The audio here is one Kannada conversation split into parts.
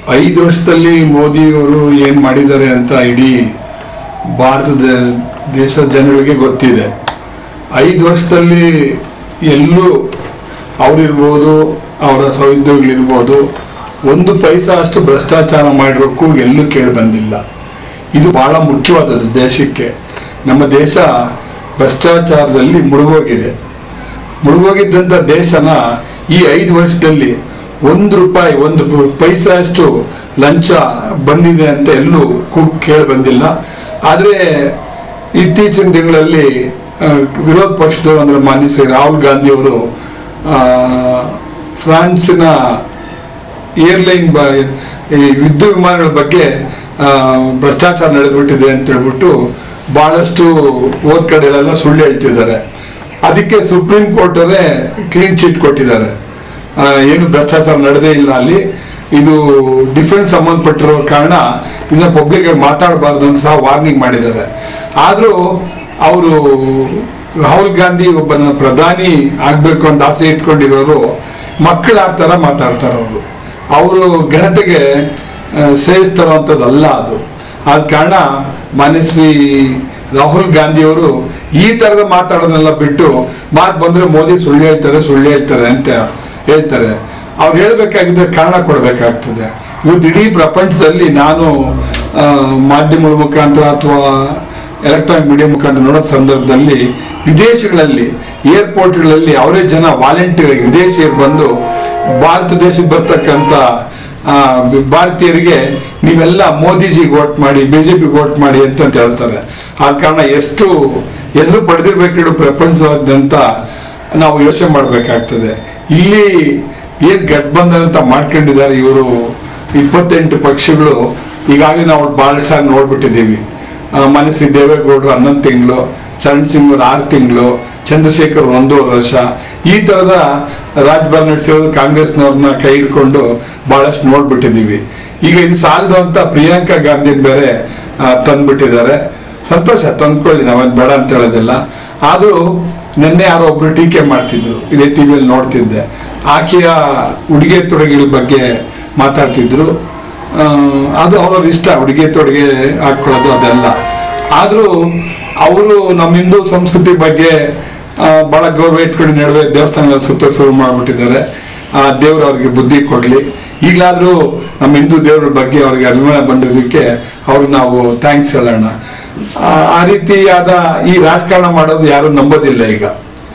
ಐದು ವರ್ಷದಲ್ಲಿ ಮೋದಿಯವರು ಏನು ಮಾಡಿದ್ದಾರೆ ಅಂತ ಇಡೀ ಭಾರತದ ದೇಶದ ಜನಗಳಿಗೆ ಗೊತ್ತಿದೆ ಐದು ವರ್ಷದಲ್ಲಿ ಎಲ್ಲೂ ಅವರಿರ್ಬೋದು ಅವರ ಸಹೋದ್ಯೋಗಿಗಳಿರ್ಬೋದು ಒಂದು ಪೈಸಾ ಅಷ್ಟು ಭ್ರಷ್ಟಾಚಾರ ಮಾಡಿರೋಕ್ಕೂ ಎಲ್ಲೂ ಕೇಳಿ ಬಂದಿಲ್ಲ ಇದು ಬಹಳ ಮುಖ್ಯವಾದದ್ದು ದೇಶಕ್ಕೆ ನಮ್ಮ ದೇಶ ಭ್ರಷ್ಟಾಚಾರದಲ್ಲಿ ಮುಳುಗೋಗಿದೆ ಮುಳುಗೋಗಿದ್ದಂಥ ದೇಶನ ಈ ಐದು ವರ್ಷದಲ್ಲಿ ಒಂದು ರೂಪಾಯಿ ಒಂದು ಪ- ಪೈಸಾ ಅಷ್ಟು ಲಂಚ ಬಂದಿದೆ ಅಂತ ಎಲ್ಲೂ ಕೂಗ್ ಕೇಳಿ ಬಂದಿಲ್ಲ ಆದರೆ ಇತ್ತೀಚಿನ ದಿನಗಳಲ್ಲಿ ಆ, ವಿರೋಧ ಪಕ್ಷದವರು ಅಂದರೆ ಮಾನ್ಯ ಶ್ರೀ ರಾಹುಲ್ ಗಾಂಧಿಯವರು ಆ, ಫ್ರಾನ್ಸಿನ ಏರ್ಲೈನ್ ಬ ಈ ಯುದ್ಧ ವಿಮಾನಗಳ ಬಗ್ಗೆ ಆ, ಭ್ರಷ್ಟಾಚಾರ ನಡೆದ್ಬಿಟ್ಟಿದೆ ಅಂತ ಹೇಳ್ಬಿಟ್ಟು ಬಹಳಷ್ಟು ಓದ್ ಕಡೆಯಲ್ಲೆಲ್ಲ ಸುಳ್ಳು ಹೇಳ್ತಿದ್ದಾರೆ ಅದಕ್ಕೆ ಸುಪ್ರೀಂ ಕೋರ್ಟರೇ ಕ್ಲೀನ್ ಚೀಟ್ ಕೊಟ್ಟಿದ್ದಾರೆ ಆ, ಏನು ಭ್ರಷ್ಟಾಚಾರ ನಡೆದೇ ಇಲ್ಲ ಅಲ್ಲಿ ಇದು ಡಿಫೆನ್ಸ್ ಸಂಬಂಧಪಟ್ಟಿರೋ ಕಾರಣ ಇದನ್ನ ಪಬ್ಲಿಕ್ ಮಾತಾಡಬಾರ್ದು ಅಂತ ಸಹ ವಾರ್ನಿಂಗ್ ಮಾಡಿದ್ದಾರೆ ಆದರೂ ಅವರು ರಾಹುಲ್ ಗಾಂಧಿ ಒಬ್ಬ ನನ್ನ ಪ್ರಧಾನಿ ಆಗಬೇಕು ಅಂತ ಆಸೆ ಇಟ್ಕೊಂಡಿರೋರು ಮಕ್ಕಳ ಆಡ್ತಾರ ಮಾತಾಡ್ತಾರೆ ಅವರು ಅವರು ಘನತೆಗೆ ಆ, ಸೇರಿಸ್ತಾರೋಂಥದ್ದಲ್ಲ ಅದು ಆದ ಕಾರಣ ಮಾನ್ಯ ಶ್ರೀ ರಾಹುಲ್ ಗಾಂಧಿಯವರು ಈ ಥರದ ಮಾತಾಡೋದನ್ನೆಲ್ಲ ಬಿಟ್ಟು ಮಾತು ಬಂದರೆ ಮೋದಿ ಸುಳ್ಳು ಹೇಳ್ತಾರೆ ಸುಳ್ಳು ಹೇಳ್ತಾರೆ ಅಂತ ಹೇಳ್ತಾರೆ ಅವ್ರು ಹೇಳ್ಬೇಕಾಗಿದ್ದ ಕಾರಣ ಕೊಡಬೇಕಾಗ್ತದೆ ಇವತ್ತು ಇಡೀ ಪ್ರಪಂಚದಲ್ಲಿ ನಾನು ಆ, ಮಾಧ್ಯಮಗಳ ಮುಖಾಂತರ ಅಥವಾ ಎಲೆಕ್ಟ್ರಾನಿಕ್ ಮೀಡಿಯಾ ಮುಖಾಂತರ ನೋಡೋ ಸಂದರ್ಭದಲ್ಲಿ ವಿದೇಶಗಳಲ್ಲಿ ಏರ್ಪೋರ್ಟ್ಗಳಲ್ಲಿ ಅವರೇ ಜನ ವಾಲಂಟಿಯರ್ ವಿದೇಶಿಯರು ಬಂದು ಭಾರತ ದೇಶಕ್ಕೆ ಬರ್ತಕ್ಕಂಥ ಆ, ಭಾರತೀಯರಿಗೆ ನೀವೆಲ್ಲ ಮೋದಿಜಿಗೆ ವೋಟ್ ಮಾಡಿ ಬಿಜೆಪಿ ವೋಟ್ ಮಾಡಿ ಅಂತ ಅಂತ ಹೇಳ್ತಾರೆ ಆದ ಕಾರಣ ಎಷ್ಟು ಹೆಸರು ಪಡೆದಿರ್ಬೇಕು ಪ್ರಪಂಚದಾದ್ಯಂತ ನಾವು ಯೋಚನೆ ಮಾಡಬೇಕಾಗ್ತದೆ ಇಲ್ಲಿ ಏನ್ ಗಠಬಂಧನ ಅಂತ ಮಾಡ್ಕೊಂಡಿದ್ದಾರೆ ಇವರು ಇಪ್ಪತ್ತೆಂಟು ಪಕ್ಷಗಳು ಈಗಾಗಲೇ ನಾವು ಭಾಳ ಸಾರಿ ನೋಡ್ಬಿಟ್ಟಿದ್ದೀವಿ ಆ, ಮಾನ್ಯ ಶ್ರೀ ದೇವೇಗೌಡರು ಹನ್ನೊಂದು ತಿಂಗಳು ಚರಣ್ ಸಿಂಗ್ ಅವರು ಆರು ತಿಂಗಳು ಚಂದ್ರಶೇಖರ್ ಒಂದೂವರೆ ವರ್ಷ ಈ ಥರದ ರಾಜಭಾರ ನಡೆಸಿರೋದು ಕಾಂಗ್ರೆಸ್ನವ್ರನ್ನ ಕೈ ಹಿಡ್ಕೊಂಡು ಭಾಳಷ್ಟು ನೋಡ್ಬಿಟ್ಟಿದ್ದೀವಿ ಈಗ ಇದು ಸಾಲದು ಅಂತ ಪ್ರಿಯಾಂಕಾ ಗಾಂಧಿನ ಬೇರೆ ಆ, ತಂದ್ಬಿಟ್ಟಿದ್ದಾರೆ ಸಂತೋಷ ತಂದ್ಕೊಳ್ಳಿ ನಾವೇನು ಬೇಡ ಅಂತ ಹೇಳೋದಿಲ್ಲ ಆದರೂ ನಿನ್ನೆ ಯಾರೋ ಒಬ್ರು ಟೀಕೆ ಮಾಡ್ತಿದ್ರು ಇದೇ ಟಿ ವಿಯಲ್ಲಿ ನೋಡ್ತಿದ್ದೆ ಆಕೆಯ ಉಡುಗೆ ತೊಡುಗೆಗಳ ಬಗ್ಗೆ ಮಾತಾಡ್ತಿದ್ರು ಆ, ಅದು ಅವ್ರವ್ರ ಇಷ್ಟ ಉಡುಗೆ ತೊಡುಗೆ ಹಾಕೊಳ್ಳೋದು ಅದೆಲ್ಲ ಆದರೂ ಅವರು ನಮ್ಮ ಹಿಂದೂ ಸಂಸ್ಕೃತಿ ಬಗ್ಗೆ ಆ, ಬಹಳ ಗೌರವ ಇಟ್ಕೊಂಡು ನಡುವೆ ದೇವಸ್ಥಾನಗಳ ಸುತ್ತ ಶುರು ಮಾಡಿಬಿಟ್ಟಿದ್ದಾರೆ ಆ ದೇವ್ರು ಅವ್ರಿಗೆ ಬುದ್ಧಿ ಕೊಡಲಿ ಈಗಲಾದರೂ ನಮ್ಮ ಹಿಂದೂ ದೇವರ ಬಗ್ಗೆ ಅವ್ರಿಗೆ ಅಭಿಮಾನ ಬಂದಿದ್ದಕ್ಕೆ ಅವ್ರಿಗೆ ನಾವು ಥ್ಯಾಂಕ್ಸ್ ಹೇಳೋಣ ಆ, ಆ ರೀತಿಯಾದ ಈ ರಾಜಕಾರಣ ಮಾಡೋದು ಯಾರು ನಂಬೋದಿಲ್ಲ ಈಗ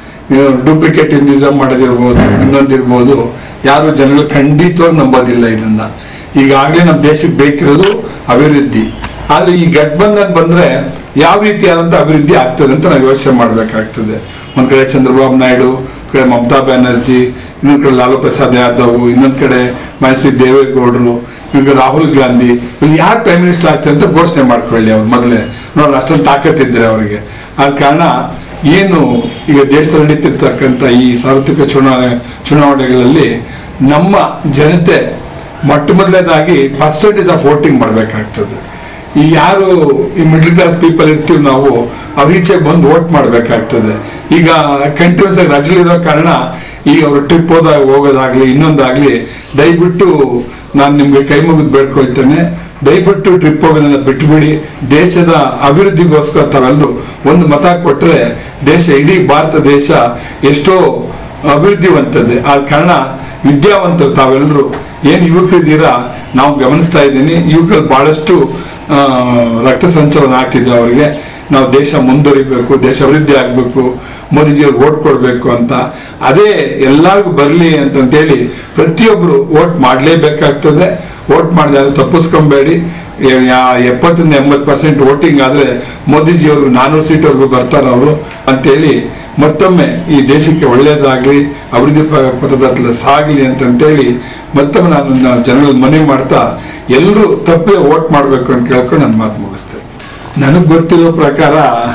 ಡೂಪ್ಲಿಕೇಟ್ ಹಿಂದೂಸಮ್ ಮಾಡೋದಿರ್ಬೋದು ಇನ್ನೊಂದಿರ್ಬೋದು ಯಾರು ಜನಗಳು ಖಂಡಿತವಾಗಿ ನಂಬೋದಿಲ್ಲ ಇದನ್ನ ಈಗಾಗಲೇ ನಮ್ಮ ದೇಶಕ್ಕೆ ಬೇಕಿರೋದು ಅಭಿವೃದ್ಧಿ ಆದ್ರೆ ಈ ಗಠಬಂಧನ್ ಬಂದ್ರೆ ಯಾವ ರೀತಿಯಾದಂಥ ಅಭಿವೃದ್ಧಿ ಆಗ್ತದೆ ಅಂತ ನಾವು ಯೋಚನೆ ಮಾಡಬೇಕಾಗ್ತದೆ ಒಂದ್ ಕಡೆ ಚಂದ್ರಬಾಬು ನಾಯ್ಡು ಒಂದ್ ಕಡೆ ಮಮತಾ ಬ್ಯಾನರ್ಜಿ ಇನ್ನೊಂದ್ ಕಡೆ ಲಾಲು ಪ್ರಸಾದ್ ಯಾದವ್ ಇನ್ನೊಂದ್ ಕಡೆ ಮೈಸೂರು ದೇವೇಗೌಡರು ಈಗ ರಾಹುಲ್ ಗಾಂಧಿ ಇಲ್ಲಿ ಯಾರು ಪ್ರೈಮ್ ಮಿನಿಸ್ಟರ್ ಆಗ್ತಾರೆ ಅಂತ ಘೋಷಣೆ ಮಾಡ್ಕೊಳ್ಳಿ ಅವ್ರು ಮೊದಲೇ ನೋಡ್ರಿ ಅಷ್ಟೊಂದು ತಾಕತ್ತಿದ್ರೆ ಅವರಿಗೆ ಆದ ಕಾರಣ ಏನು ಈಗ ದೇಶದಲ್ಲಿ ನಡೀತಿರ್ತಕ್ಕಂಥ ಈ ಸಾರ್ವತ್ರಿಕ ಚುನಾವಣೆ ಚುನಾವಣೆಗಳಲ್ಲಿ ನಮ್ಮ ಜನತೆ ಮೊಟ್ಟ ಮೊದಲನೇದಾಗಿ ಪರ್ಸೆಂಟೇಜ್ ಆಫ್ ವೋಟಿಂಗ್ ಮಾಡಬೇಕಾಗ್ತದೆ ಈ ಯಾರು ಈ ಮಿಡ್ಲ್ ಕ್ಲಾಸ್ ಪೀಪಲ್ ಇರ್ತೀವಿ ನಾವು ಅವ್ರ ಈಚೆ ಬಂದು ವೋಟ್ ಮಾಡಬೇಕಾಗ್ತದೆ ಈಗ ಕಂಟಿನ್ಯೂಸ್ ಆಗಿ ರಜಲಿರೋ ಕಾರಣ ಈಗ ಅವರು ಟ್ರಿಪ್ ಹೋದಾಗ ಹೋಗೋದಾಗ್ಲಿ ಇನ್ನೊಂದಾಗ್ಲಿ ದಯವಿಟ್ಟು ನಾನು ನಿಮ್ಗೆ ಕೈ ಮುಗಿದು ಬೇಡ್ಕೊಳ್ತೇನೆ ದಯವಿಟ್ಟು ಟ್ರಿಪ್ ಹೋಗೋದನ್ನ ಬಿಟ್ಬಿಡಿ ದೇಶದ ಅಭಿವೃದ್ಧಿಗೋಸ್ಕರ ತಾವೆಲ್ಲರೂ ಒಂದು ಮತ ಕೊಟ್ಟರೆ ದೇಶ ಇಡೀ ಭಾರತ ದೇಶ ಎಷ್ಟೋ ಅಭಿವೃದ್ಧಿವಂತದೆ ಆ ಕಾರಣ ವಿದ್ಯಾವಂತರು ತಾವೆಲ್ಲರೂ ಏನು ಯುವಕರಿದ್ದೀರಾ ನಾವು ಗಮನಿಸ್ತಾ ಇದ್ದೀನಿ ಯುವಕರು ಬಹಳಷ್ಟು ಆ, ರಕ್ತ ಸಂಚಲನ ಆಗ್ತಿದೆ ಅವರಿಗೆ ನಾವು ದೇಶ ಮುಂದುವರಿಬೇಕು ದೇಶ ಅಭಿವೃದ್ಧಿ ಆಗಬೇಕು ಮೋದಿಜಿಯವ್ರಿಗೆ ಓಟ್ ಕೊಡಬೇಕು ಅಂತ ಅದೇ ಎಲ್ಲರಿಗೂ ಬರಲಿ ಅಂತಂತೇಳಿ ಪ್ರತಿಯೊಬ್ಬರು ಓಟ್ ಮಾಡಲೇಬೇಕಾಗ್ತದೆ ಓಟ್ ಮಾಡಿದ್ರೆ ತಪ್ಪಿಸ್ಕೊಬೇಡಿ ಎ- ಯಾ- ಎಪ್ಪತ್ತರಿಂದ ಎಂಬತ್ತು ಪರ್ಸೆಂಟ್ ವೋಟಿಂಗ್ ಆದರೆ ಮೋದಿಜಿಯವರು ನಾನ್ನೂರು ಸೀಟ್ವರೆಗೂ ಬರ್ತಾರೆ ಅವರು ಅಂತೇಳಿ ಮತ್ತೊಮ್ಮೆ ಈ ದೇಶಕ್ಕೆ ಒಳ್ಳೆಯದಾಗಲಿ ಅಭಿವೃದ್ಧಿ ಪ- ಪಥದತ್ತ ಸಾಗಲಿ ಅಂತಂತೇಳಿ ಮತ್ತೊಮ್ಮೆ ನಾನು ನನ್ನ ಜನಗಳಿಗೆ ಮನವಿ ಮಾಡ್ತಾ ಎಲ್ಲರೂ ತಪ್ಪೇ ವೋಟ್ ಮಾಡಬೇಕು ಅಂತ ಕೇಳ್ಕೊಂಡು ನನ್ನ ಮಾತು ಮುಗಿಸ್ತೇನೆ ನನಗೆ ಗೊತ್ತಿರೋ ಪ್ರಕಾರ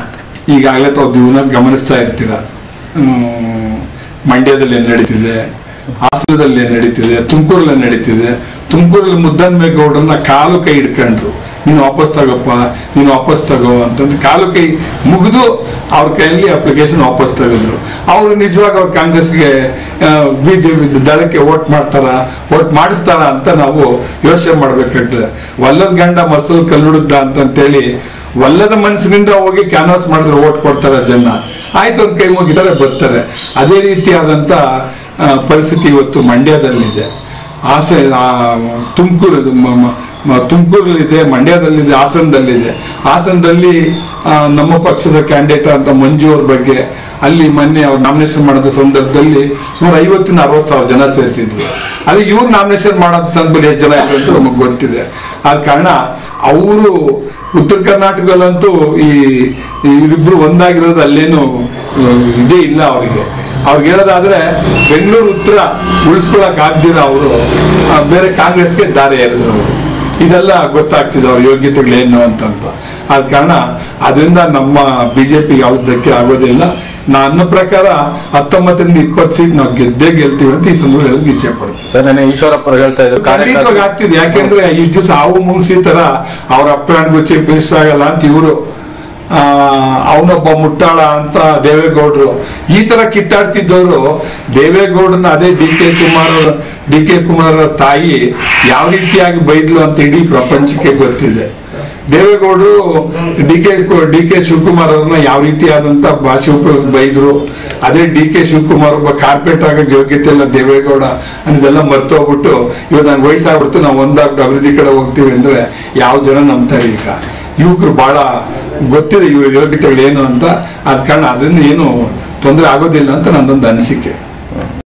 ಈಗಾಗಲೇ ತಾವು ಜೀವನ ಗಮನಿಸ್ತಾ ಇರ್ತೀರ ಹ್ಮ್, ಮಂಡ್ಯದಲ್ಲಿ ಏನ್ ನಡೀತಿದೆ ಹಾಸನದಲ್ಲಿ ಏನ್ ನಡೀತಿದೆ ತುಮಕೂರಲ್ಲಿ ಏನ್ ನಡೀತಿದೆ ತುಮಕೂರಲ್ಲಿ ಮುದ್ದನ್ಮೇಗೌಡರನ್ನ ಕಾಲು ಕೈ ಹಿಡ್ಕೊಂಡ್ರು ನೀನು ವಾಪಸ್ ತಗೋಪ್ಪ ನೀನು ವಾಪಸ್ ತಗೋ ಅಂತಂದು ಕಾಲು ಕೈ ಮುಗಿದು ಅವ್ರ ಕೈಯಲ್ಲಿ ಅಪ್ಲಿಕೇಶನ್ ವಾಪಸ್ ತೆಗೆದ್ರು ಅವರು ನಿಜವಾಗ ಅವ್ರು ಕಾಂಗ್ರೆಸ್ಗೆ ಬಿ ಜೆ ಪಿ ದಳಕ್ಕೆ ವೋಟ್ ಮಾಡ್ತಾರ ವೋಟ್ ಮಾಡಿಸ್ತಾರ ಅಂತ ನಾವು ಯೋಚನೆ ಮಾಡ್ಬೇಕಾಗ್ತದೆ ಒಲ್ಲದ ಗಂಡ ಮಸಲ್ ಕಲ್ಲುಡುದ್ದ ಅಂತಂತೇಳಿ ಒಲ್ಲದ ಮನಸ್ಸಿನಿಂದ ಹೋಗಿ ಕ್ಯಾನ್ವಾಸ್ ಮಾಡಿದ್ರೆ ಓಟ್ ಕೊಡ್ತಾರೆ ಜನ ಆಯ್ತು ಒಂದು ಕೈ ಮುಗಿದರೆ ಬರ್ತಾರೆ ಅದೇ ರೀತಿಯಾದಂಥ ಆ, ಪರಿಸ್ಥಿತಿ ಇವತ್ತು ಮಂಡ್ಯದಲ್ಲಿದೆ ಹಾಸ ತುಮಕೂರು ತುಮಕೂರಲ್ಲಿದೆ ಮಂಡ್ಯದಲ್ಲಿದೆ ಹಾಸನದಲ್ಲಿದೆ ಹಾಸನದಲ್ಲಿ ಆ, ನಮ್ಮ ಪಕ್ಷದ ಕ್ಯಾಂಡಿಡೇಟ್ ಅಂತ ಮಂಜು ಅವ್ರ ಬಗ್ಗೆ ಅಲ್ಲಿ ಮೊನ್ನೆ ಅವ್ರು ನಾಮಿನೇಷನ್ ಮಾಡಿದ ಸಂದರ್ಭದಲ್ಲಿ ಸುಮಾರು ಐವತ್ತಿನ ಅರವತ್ತು ಸಾವಿರ ಜನ ಸೇರಿಸಿದ್ರು ಅದೇ ಇವ್ರು ನಾಮಿನೇಷನ್ ಮಾಡೋದು ಸಂದರ್ಭದಲ್ಲಿ ಎಷ್ಟು ಜನ ಇದ್ರು ಅಂತ ನಮಗೆ ಗೊತ್ತಿದೆ ಆದ ಕಾರಣ ಅವರು ಉತ್ತರ ಕರ್ನಾಟಕದಲ್ಲಂತೂ ಈ ಈ ಇವರಿಬ್ರು ಒಂದಾಗಿರೋದು ಅಲ್ಲೇನು ಆ, ಇದೇ ಇಲ್ಲ ಅವರಿಗೆ ಅವ್ರಿಗೆ ಹೇಳೋದಾದ್ರೆ ಬೆಂಗಳೂರು ಉತ್ತರ ಉಳಿಸ್ಕೊಳಕ್ ಆಗ್ದಿರ ಅವರು ಬೇರೆ ಕಾಂಗ್ರೆಸ್ಗೆ ದಾರಿ ಎರೆದ್ರು ಅವರು ಇದೆಲ್ಲ ಗೊತ್ತಾಗ್ತಿದೆ ಅವ್ರ ಯೋಗ್ಯತೆಗಳೇನು ಅಂತಂತ ಆದ ಕಾರಣ ಅದರಿಂದ ನಮ್ಮ ಬಿಜೆಪಿ ಯಾವುದಕ್ಕೆ ಆಗೋದಿಲ್ಲ ನನ್ನ ಪ್ರಕಾರ ಹತ್ತೊಂಬತ್ತರಿಂದ ಇಪ್ಪತ್ತು ಸೀಟ್ ನಾವು ಗೆದ್ದೇ ಗೆಲ್ತೀವಿ ಅಂತ ಈ ಸಂದರ್ಭ ಹೇಳೋದಕ್ಕೆ ಇಚ್ಛೆ ಪಡ್ತೀನಿ ಸರ್ ನಾನು ಈಶ್ವರಪ್ಪ ಅವ್ರು ಹೇಳ್ತಾ ಇದ್ರು ಖಂಡಿತವಾಗಿ ಕಾರ್ಯಕರ್ತರು ಆಗ್ತಿದೆ ಯಾಕೆಂದ್ರೆ ಇಷ್ಟು ದಿವಸ ಹಾವು ಮುಂಗ್ಸಿ ತರ ಅವ್ರ ಅಪ್ರಾಣಿಗೂ ಚೀಫ್ ಮಿನಿಸ್ಟರ್ ಆಗಲ್ಲ ಅಂತ ಇವರು ಅವನೊಬ್ಬ ಮುಟ್ಟಾಳ ಅಂತ ದೇವೇಗೌಡರು ಈ ತರ ಕಿತ್ತಾಡ್ತಿದ್ದವರು ದೇವೇಗೌಡನ ಅದೇ D K Kumar D K Kumar ಅವ್ರ ತಾಯಿ ಯಾವ ರೀತಿಯಾಗಿ ಬೈದ್ಲು ಅಂತ ಇಡೀ ಪ್ರಪಂಚಕ್ಕೆ ಗೊತ್ತಿದೆ ದೇವೇಗೌಡರು D K D K Shivakumar ಅವ್ರನ್ನ ಯಾವ ರೀತಿಯಾದಂತ ಭಾಷೆ ಉಪಯೋಗಿಸಿ ಬೈದ್ರು ಅದೇ ಡಿ ಕೆ ಶಿವಕುಮಾರ್ ಒಬ್ಬ ಕಾರ್ಪೆಟ್ ಆಗಕ್ಕೆ ಯೋಗ್ಯತೆ ಇಲ್ಲ ದೇವೇಗೌಡ ಅನ್ನೋದೆಲ್ಲ ಮರ್ತೋಗ್ಬಿಟ್ಟು ಇವತ್ತು ನಂಗೆ ವಯಸ್ಸಾಗ್ಬಿಡ್ತು ನಾವು ಒಂದಾಗ್ಬಿಟ್ಟು ಅಭಿವೃದ್ಧಿ ಕಡೆ ಹೋಗ್ತೀವಿ ಅಂದ್ರೆ ಯಾವ ಜನ ನಂಬ್ತಾರೆ ಈಗ ಯುವಕರು ಬಹಳ ಗೊತ್ತಿದೆ ಇವ್ರ ಯೋಗ್ಯತೆಗಳು ಏನು ಅಂತ ಆದ ಕಾರಣ ಅದರಿಂದ ಏನು ತೊಂದರೆ ಆಗೋದಿಲ್ಲ ಅಂತ ನನ್ನದೊಂದು ಅನಿಸಿಕೆ